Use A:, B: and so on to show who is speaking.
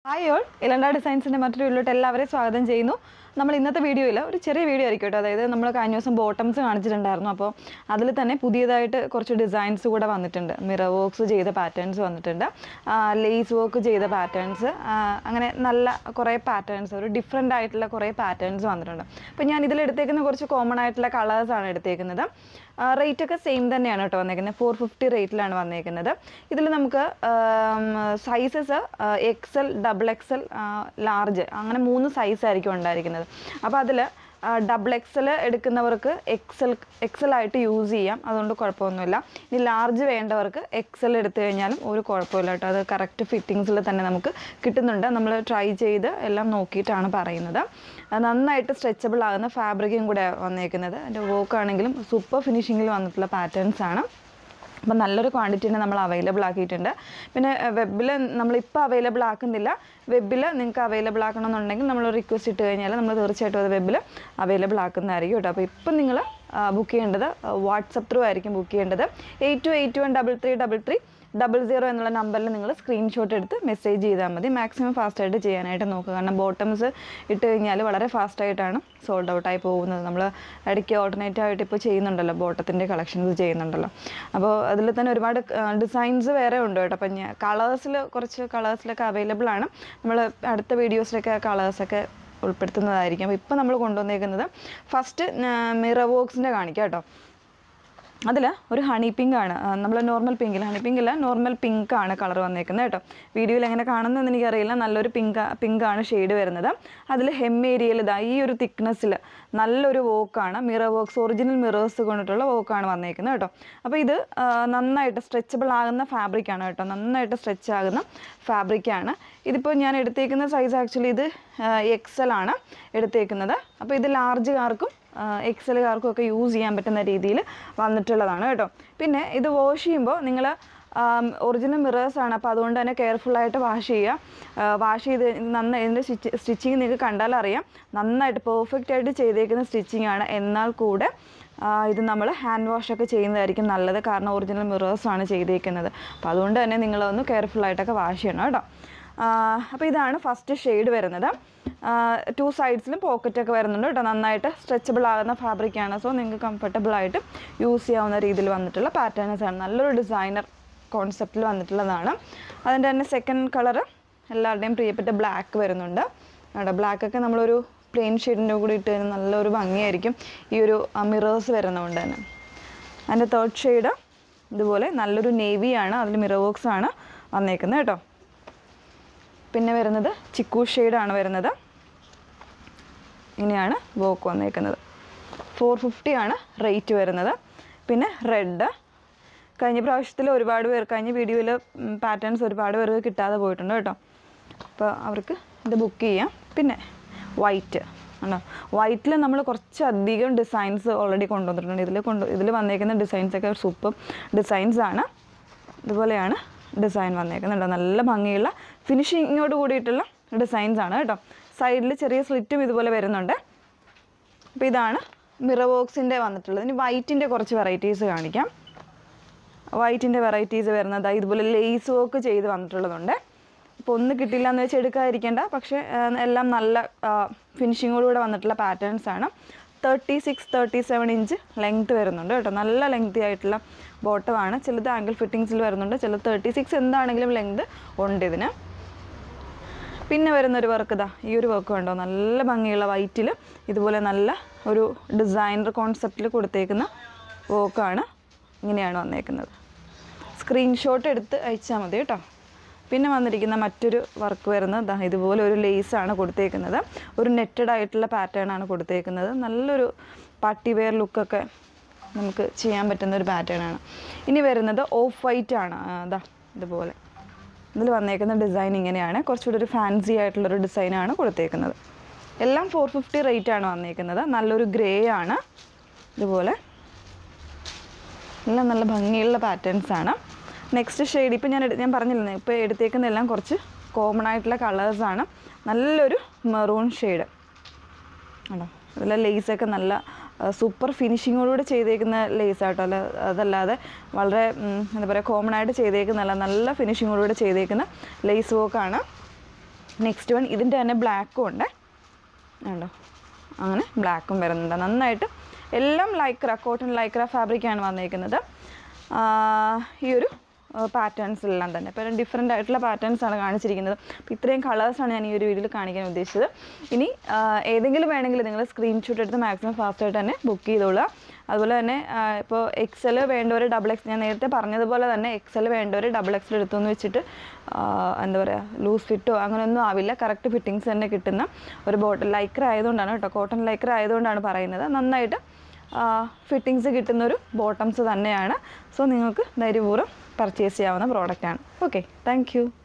A: hi all ഇലണ്ട ഡിസൈൻസിൻ്റെ മറ്റൊരു വീട്ടിലോട്ട് എല്ലാവരെയും സ്വാഗതം ചെയ്യുന്നു നമ്മൾ ഇന്നത്തെ വീഡിയോയിൽ ഒരു ചെറിയ വീഡിയോ ആയിരിക്കും കേട്ടോ അതായത് നമ്മൾ കഴിഞ്ഞ ദിവസം ബോട്ടംസ് കാണിച്ചിട്ടുണ്ടായിരുന്നു അപ്പോൾ അതിൽ തന്നെ പുതിയതായിട്ട് കുറച്ച് ഡിസൈൻസ് കൂടെ വന്നിട്ടുണ്ട് മിറർ വർക്ക്സ് ചെയ്ത പാറ്റേൺസ് വന്നിട്ടുണ്ട് ലേസ് വർക്ക് ചെയ്ത പാറ്റേൺസ് അങ്ങനെ നല്ല കുറേ പാറ്റേൺസ് ഒരു ഡിഫറെൻ്റ് ആയിട്ടുള്ള കുറേ പാറ്റേൺസ് വന്നിട്ടുണ്ട് അപ്പോൾ ഞാൻ ഇതിലെടുത്തേക്കുന്ന കുറച്ച് കോമൺ ആയിട്ടുള്ള കളേഴ്സാണ് എടുത്തേക്കുന്നത് റേറ്റ് ഒക്കെ സെയിം തന്നെയാണ് കേട്ടോ വന്നേക്കുന്നത് ഫോർ ഫിഫ്റ്റി റേറ്റിലാണ് വന്നേക്കുന്നത് ഇതിൽ നമുക്ക് sizes XL double XL large അങ്ങനെ മൂന്ന് സൈസ് ആയിരിക്കും ഉണ്ടായിരിക്കുന്നത് അപ്പോൾ അതിൽ ഡബിൾ എക്സൽ എടുക്കുന്നവർക്ക് എക്സൽ എക്സൽ ആയിട്ട് യൂസ് ചെയ്യാം അതുകൊണ്ട് കുഴപ്പമൊന്നുമില്ല ഇനി ലാർജ് വേണ്ടവർക്ക് എക്സൽ എടുത്തു കഴിഞ്ഞാലും ഒരു കുഴപ്പമില്ല കേട്ടോ അത് കറക്റ്റ് ഫിറ്റിങ്സിൽ തന്നെ നമുക്ക് കിട്ടുന്നുണ്ട് നമ്മൾ ട്രൈ ചെയ്ത് എല്ലാം നോക്കിയിട്ടാണ് പറയുന്നത് അത് നന്നായിട്ട് സ്ട്രെച്ചബിൾ ആകുന്ന ഫാബ്രിക്കും കൂടെ വന്നേക്കുന്നത് അതിൻ്റെ വർക്ക് ആണെങ്കിലും സൂപ്പർ ഫിനിഷിങ്ങിൽ വന്നിട്ടുള്ള പാറ്റേൺസ് ആണ് അപ്പം നല്ലൊരു ക്വാണ്ടിറ്റീനെ നമ്മൾ അവൈലബിൾ ആക്കിയിട്ടുണ്ട് പിന്നെ വെബിൽ നമ്മളിപ്പോൾ അവൈലബിൾ ആക്കുന്നില്ല വെബിൽ നിങ്ങൾക്ക് അവൈലബിൾ ആക്കണമെന്നുണ്ടെങ്കിൽ നമ്മൾ റിക്വസ്റ്റ് ഇട്ട് കഴിഞ്ഞാൽ നമ്മൾ തീർച്ചയായിട്ടും അത് വെബിൽ അവൈലബിൾ ആക്കുന്നതായിരിക്കും കേട്ടോ അപ്പോൾ ഇപ്പം നിങ്ങൾ ബുക്ക് ചെയ്യേണ്ടത് വാട്സപ്പ് ത്രൂ ആയിരിക്കും ബുക്ക് ചെയ്യേണ്ടത് eight two eight one double three double three double zero എന്നുള്ള നമ്പറിൽ നിങ്ങൾ സ്ക്രീൻഷോട്ട് എടുത്ത് മെസ്സേജ് ചെയ്താൽ മതി മാക്സിമം ഫാസ്റ്റായിട്ട് ചെയ്യാനായിട്ട് നോക്കുക കാരണം ബോട്ടംസ് ഇട്ട് കഴിഞ്ഞാൽ വളരെ ഫാസ്റ്റായിട്ടാണ് സോൾഡ് ഔട്ടായി പോകുന്നത് നമ്മൾ ഇടയ്ക്ക് ഓൾട്ടർനേറ്റീവ് ആയിട്ട് ഇപ്പോൾ ചെയ്യുന്നുണ്ടല്ലോ ബോട്ടത്തിൻ്റെ കളക്ഷൻസ് ചെയ്യുന്നുണ്ടല്ലോ അപ്പോൾ അതിൽ തന്നെ ഒരുപാട് ഡിസൈൻസ് വേറെ ഉണ്ട് കേട്ടോ അപ്പം ഞാൻ കളേഴ്സിൽ കുറച്ച് കളേഴ്സിലൊക്കെ അവൈലബിൾ ആണ് നമ്മൾ അടുത്ത വീഡിയോസിലൊക്കെ കളേഴ്സൊക്കെ ഉൾപ്പെടുത്തുന്നതായിരിക്കും അപ്പോൾ ഇപ്പോൾ നമ്മൾ കൊണ്ടുവന്നേക്കുന്നത് ഫസ്റ്റ് മിറർ വോക്സിൻ്റെ കാണിക്കാം കേട്ടോ അതിൽ ഒരു ഹണി പിങ്ക് ആണ് നമ്മൾ നോർമൽ പിങ്കിൽ ഹണി പിങ്ക് അല്ല നോർമൽ പിങ്ക് ആണ് കളർ വന്നേക്കുന്നത് കേട്ടോ വീഡിയോയിൽ എങ്ങനെ കാണുന്നതെന്ന് എനിക്കറിയില്ല നല്ലൊരു പിങ്ക് പിങ്ക് ആണ് ഷെയ്ഡ് വരുന്നത് അതിൽ ഹെം ഏരിയയിൽ ഇതാ ഈ ഒരു തിക്നെസ്സിൽ നല്ലൊരു വോക്കാണ് മിറർ വർക്ക്സ് ഒറിജിനൽ മിറേഴ്സ് കൊണ്ടിട്ടുള്ള വോക്കാണ് വന്നേക്കുന്നത് കേട്ടോ അപ്പോൾ ഇത് ആ, നന്നായിട്ട് സ്ട്രെച്ചബിൾ ആകുന്ന ഫാബ്രിക്കാണ് കേട്ടോ നന്നായിട്ട് സ്ട്രെച്ച് ആകുന്ന ഫാബ്രിക്കാണ് ഇതിപ്പോൾ ഞാൻ എടുത്തേക്കുന്ന സൈസ് ആക്ച്വലി ഇത് എക്സൽ ആണ് എടുത്തേക്കുന്നത് അപ്പോൾ ഇത് ലാർജുകാർക്കും എക്സലുകാർക്കും ഒക്കെ യൂസ് ചെയ്യാൻ പറ്റുന്ന രീതിയിൽ വന്നിട്ടുള്ളതാണ് കേട്ടോ പിന്നെ ഇത് വാഷ് ചെയ്യുമ്പോൾ നിങ്ങൾ ഒറിജിനൽ മിറേഴ്സ് ആണ് അപ്പോൾ അതുകൊണ്ട് തന്നെ കെയർഫുള്ളായിട്ട് വാഷ് ചെയ്യുക വാഷ് ചെയ്ത് നന്നായി ഇതിൻ്റെ സ്റ്റിച്ച് സ്റ്റിച്ചിങ് നിങ്ങൾക്ക് കണ്ടാൽ അറിയാം നന്നായിട്ട് പെർഫെക്റ്റ് ആയിട്ട് ചെയ്തേക്കുന്ന സ്റ്റിച്ചിങ് ആണ് എന്നാൽ കൂടെ ആ, ഇത് നമ്മൾ ഹാൻഡ് വാഷ് ഒക്കെ ചെയ്യുന്നതായിരിക്കും നല്ലത് കാരണം ഒറിജിനൽ മിറേഴ്സ് ആണ് ചെയ്തേക്കുന്നത് അപ്പോൾ അതുകൊണ്ട് തന്നെ നിങ്ങളൊന്ന് കെയർഫുള്ളായിട്ടൊക്കെ വാഷ് ചെയ്യണം കേട്ടോ അപ്പോൾ ഇതാണ് ഫസ്റ്റ് ഷെയ്ഡ് വരുന്നത് ടു സൈഡ്സിലും പോക്കറ്റൊക്കെ വരുന്നുണ്ട് കേട്ടോ നന്നായിട്ട് സ്ട്രെച്ചബിൾ ആകുന്ന ഫാബ്രിക്കാണ് സോ നിങ്ങൾക്ക് കംഫർട്ടബിൾ ആയിട്ട് യൂസ് ചെയ്യാവുന്ന രീതിയിൽ വന്നിട്ടുള്ള പാറ്റേൺസ് ആണ് നല്ലൊരു ഡിസൈനർ കോൺസെപ്റ്റിൽ വന്നിട്ടുള്ളതാണ് അതിൻ്റെ തന്നെ സെക്കൻഡ് കളറ് എല്ലാവരുടെയും പ്രിയപ്പെട്ട ബ്ലാക്ക് വരുന്നുണ്ട് കേട്ടോ ബ്ലാക്കൊക്കെ നമ്മളൊരു പ്ലെയിൻ ഷെയ്ഡിൻ്റെ കൂടി ഇട്ട് കഴിഞ്ഞാൽ നല്ലൊരു ഭംഗിയായിരിക്കും ഈ ഒരു മിറേഴ്സ് വരുന്നതുകൊണ്ട് തന്നെ അതിൻ്റെ തേർഡ് ഷെയ്ഡ് ഇതുപോലെ നല്ലൊരു നേവിയാണ് അതിൽ മിറർ വർക്ക്സ് ആണ് വന്നേക്കുന്നത് കേട്ടോ പിന്നെ വരുന്നത് ചിക്കു ഷെയ്ഡാണ് വരുന്നത് ഇങ്ങനെയാണ് വോക്ക് വന്നേക്കുന്നത് ഫോർ ഫിഫ്റ്റി ആണ് റേറ്റ് വരുന്നത് പിന്നെ റെഡ് കഴിഞ്ഞ പ്രാവശ്യത്തിൽ ഒരുപാട് പേർ കഴിഞ്ഞ വീഡിയോയിൽ പാറ്റേൺസ് ഒരുപാട് പേർക്ക് കിട്ടാതെ പോയിട്ടുണ്ട് കേട്ടോ അപ്പോൾ അവർക്ക് ഇത് ബുക്ക് ചെയ്യാം പിന്നെ വൈറ്റ് ആണോ വൈറ്റിൽ നമ്മൾ കുറച്ചധികം ഡിസൈൻസ് ഓൾറെഡി കൊണ്ടുവന്നിട്ടുണ്ട് ഇതിൽ കൊണ്ട് ഇതിൽ വന്നേക്കുന്ന ഡിസൈൻസൊക്കെ സൂപ്പർ ഡിസൈൻസ് ആണ് ഇതുപോലെയാണ് ഡിസൈൻ വന്നേക്കുന്നുണ്ട് നല്ല ഭംഗിയുള്ള ഫിനിഷിങ്ങോട് കൂടിയിട്ടുള്ള ഡിസൈൻസ് ആണ് കേട്ടോ സൈഡിൽ ചെറിയ സ്ലിറ്റും ഇതുപോലെ വരുന്നുണ്ട് അപ്പോൾ ഇതാണ് മിറർ വർക്ക്സിൻ്റെ വന്നിട്ടുള്ളത് ഇനി വൈറ്റിൻ്റെ കുറച്ച് വെറൈറ്റീസ് കാണിക്കാം വൈറ്റിൻ്റെ വെറൈറ്റീസ് വരുന്നത് ഇതുപോലെ ലേസ് വർക്ക് ചെയ്ത് വന്നിട്ടുള്ളതുണ്ട് ഇപ്പോൾ ഒന്ന് കിട്ടില്ല എന്ന് വെച്ച് എടുക്കാതിരിക്കേണ്ട പക്ഷേ ആ, എല്ലാം നല്ല ഫിനിഷിങ്ങോടുകൂടെ വന്നിട്ടുള്ള പാറ്റേൺസ് ആണ് thirty six thirty seven inch length വരുന്നുണ്ട് കേട്ടോ നല്ല ലെങ്തി ആയിട്ടുള്ള ബോട്ടമാണ് ചിലത് ആംഗിൾ ഫിറ്റിങ്സിൽ വരുന്നുണ്ട് ചിലത് തേർട്ടി സിക്സ് എന്താണെങ്കിലും ലെങ്ത് ഉണ്ട് ഇതിന് പിന്നെ വരുന്നൊരു വർക്ക് ഇതാ ഈ ഒരു വർക്ക് കണ്ടോ നല്ല ഭംഗിയുള്ള വൈറ്റിൽ ഇതുപോലെ നല്ല ഒരു ഡിസൈനർ കോൺസെപ്റ്റിൽ കൊടുത്തേക്കുന്ന വർക്കാണ് ഇങ്ങനെയാണ് വന്നേക്കുന്നത് സ്ക്രീൻഷോട്ട് എടുത്ത് അയച്ചാൽ മതി കേട്ടോ പിന്നെ വന്നിരിക്കുന്ന മറ്റൊരു വർക്ക് വരുന്നത് ദാ ഇതുപോലെ ഒരു ലേസാണ് കൊടുത്തേക്കുന്നത് ഒരു നെറ്റഡ് ആയിട്ടുള്ള പാറ്റേൺ ആണ് കൊടുത്തേക്കുന്നത് നല്ലൊരു പാർട്ടി വെയർ ലുക്കൊക്കെ നമുക്ക് ചെയ്യാൻ പറ്റുന്ന ഒരു പാറ്റേൺ ആണ് ഇനി വരുന്നത് ഓഫ് വൈറ്റ് ആണ് ആ, ദാ ഇതുപോലെ ഇതിൽ വന്നേക്കുന്ന ഡിസൈൻ ഇങ്ങനെയാണ് കുറച്ചുകൂടി ഒരു ഫാൻസി ആയിട്ടുള്ളൊരു ഡിസൈനാണ് കൊടുത്തേക്കുന്നത് എല്ലാം ഫോർ ഫിഫ്റ്റി റേറ്റ് ആണ് വന്നേക്കുന്നത് നല്ലൊരു ഗ്രേ ആണ് ഇതുപോലെ എല്ലാം നല്ല ഭംഗിയുള്ള പാറ്റേൺസ് ആണ് നെക്സ്റ്റ് ഷെയ്ഡ് ഇപ്പോൾ ഞാൻ എടു- ഞാൻ പറഞ്ഞില്ലേ ഇപ്പോൾ എടുത്തേക്കുന്ന എല്ലാം കുറച്ച് കോമൺ ആയിട്ടുള്ള കളേഴ്സാണ് നല്ലൊരു മെറൂൺ ഷെയ്ഡ് ആണോ അതിലെ ലേസൊക്കെ നല്ല സൂപ്പർ ഫിനിഷിങ്ങോടുകൂടി ചെയ്തേക്കുന്ന ലേസ് ആട്ടോ അല്ല അതല്ലാതെ വളരെ ഉം, എന്താ പറയുക കോമൺ ആയിട്ട് ചെയ്തേക്കുന്നല്ല നല്ല ഫിനിഷിങ്ങോടുകൂടി ചെയ്തേക്കുന്ന ലേസ് വർക്കാണ് നെക്സ്റ്റ് വൺ ഇതിൻ്റെ തന്നെ ബ്ലാക്കും ഉണ്ട് ഉണ്ടോ അങ്ങനെ ബ്ലാക്കും വരുന്നുണ്ട് നന്നായിട്ട് എല്ലാം ലൈക്ര കോട്ടൺ ലൈക്ര ഫാബ്രിക്കാണ് വന്നിരിക്കുന്നത് ആ, ഈ ഒരു പാറ്റേൺസിലെല്ലാം തന്നെ ഇപ്പോൾ ഡിഫറെൻ്റ് ആയിട്ടുള്ള പാറ്റേൺസ് ആണ് കാണിച്ചിരിക്കുന്നത് അപ്പോൾ ഇത്രയും കളേഴ്സാണ് ഞാൻ ഈ ഒരു വീഡിയോയിൽ കാണിക്കാൻ ഉദ്ദേശിച്ചത് ഇനി ആ, ഏതെങ്കിലും വേണമെങ്കിൽ നിങ്ങൾ സ്ക്രീൻഷോട്ട് എടുത്ത് മാക്സിമം ഫാസ്റ്റായിട്ട് തന്നെ ബുക്ക് ചെയ്തോളുക അതുപോലെ തന്നെ ആ, ഇപ്പോൾ എക്സൽ വേണ്ടവർ ഡബിൾ എക്സ് ഞാൻ നേരത്തെ പറഞ്ഞതുപോലെ തന്നെ എക്സൽ വേണ്ടവർ ഡബിൾ എക്സൽ എടുത്തെന്ന് വെച്ചിട്ട് ആ, എന്താ പറയുക ലൂസ് ഫിറ്റോ അങ്ങനെയൊന്നും ആവില്ല കറക്റ്റ് ഫിറ്റിങ്സ് തന്നെ കിട്ടുന്ന ഒരു ബോട്ടിൽ ലൈക്ര ആയതുകൊണ്ടാണ് കേട്ടോ കോട്ടൺ ലൈക്ര ആയതുകൊണ്ടാണ് പറയുന്നത് നന്നായിട്ട് ഫിറ്റിങ്സ് കിട്ടുന്ന ഒരു ബോട്ടംസ് തന്നെയാണ് സോ നിങ്ങൾക്ക് ധൈര്യപൂർവ്വം പർച്ചേസ് ചെയ്യാവുന്ന പ്രോഡക്റ്റാണ് ഓക്കെ താങ്ക് യു